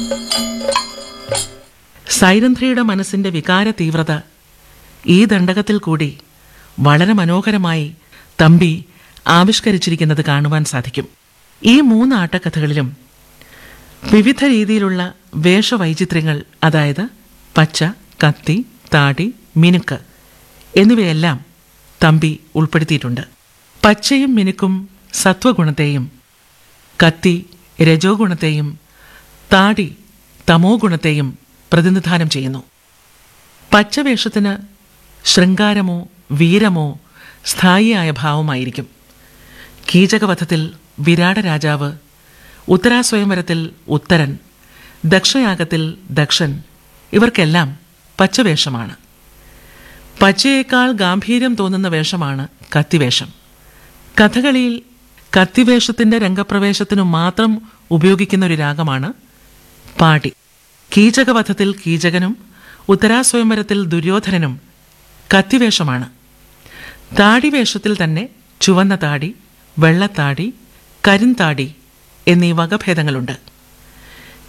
സൈരന്ധ്രയുടെ മനസ്സിന്റെ വികാര തീവ്രത ഈ ദണ്ഡകത്തിൽ കൂടി വളരെ മനോഹരമായി തമ്പി ആവിഷ്കരിച്ചിരിക്കുന്നത് കാണുവാൻ സാധിക്കും ഈ മൂന്ന് ആട്ടക്കഥകളിലും വിവിധ രീതിയിലുള്ള വേഷവൈചിത്ര്യങ്ങൾ അതായത് പച്ച കത്തി താടി മിനുക്ക് എന്നിവയെല്ലാം തമ്പി ഉൾപ്പെടുത്തിയിട്ടുണ്ട് പച്ചയും മിനുക്കും സത്വഗുണത്തെയും കത്തി രജോ ഗുണത്തെയും താടി തമോ ഗുണത്തെയും പ്രതിനിധാനം ചെയ്യുന്നു പച്ചവേഷത്തിന് ശൃംഗാരമോ വീരമോ സ്ഥായിയായ ഭാവമായിരിക്കും കീചകവധത്തിൽ വിരാട രാജാവ് ഉത്തരാസ്വയംവരത്തിൽ ഉത്തരൻ ദക്ഷയാഗത്തിൽ ദക്ഷൻ ഇവർക്കെല്ലാം പച്ചവേഷമാണ് പച്ചയേക്കാൾ ഗാംഭീര്യം തോന്നുന്ന വേഷമാണ് കത്തിവേഷം കഥകളിയിൽ കത്തിവേഷത്തിന്റെ രംഗപ്രവേശത്തിനു മാത്രം ഉപയോഗിക്കുന്ന ഒരു രാഗമാണ് പാടി കീചകവധത്തിൽ കീചകനും ഉത്തരാസ്വയംവരത്തിൽ ദുര്യോധനനും കത്തിവേഷമാണ് താടിവേഷത്തിൽ തന്നെ ചുവന്ന താടി വെള്ളത്താടി കരിന്താടി എന്നീ വകഭേദങ്ങളുണ്ട്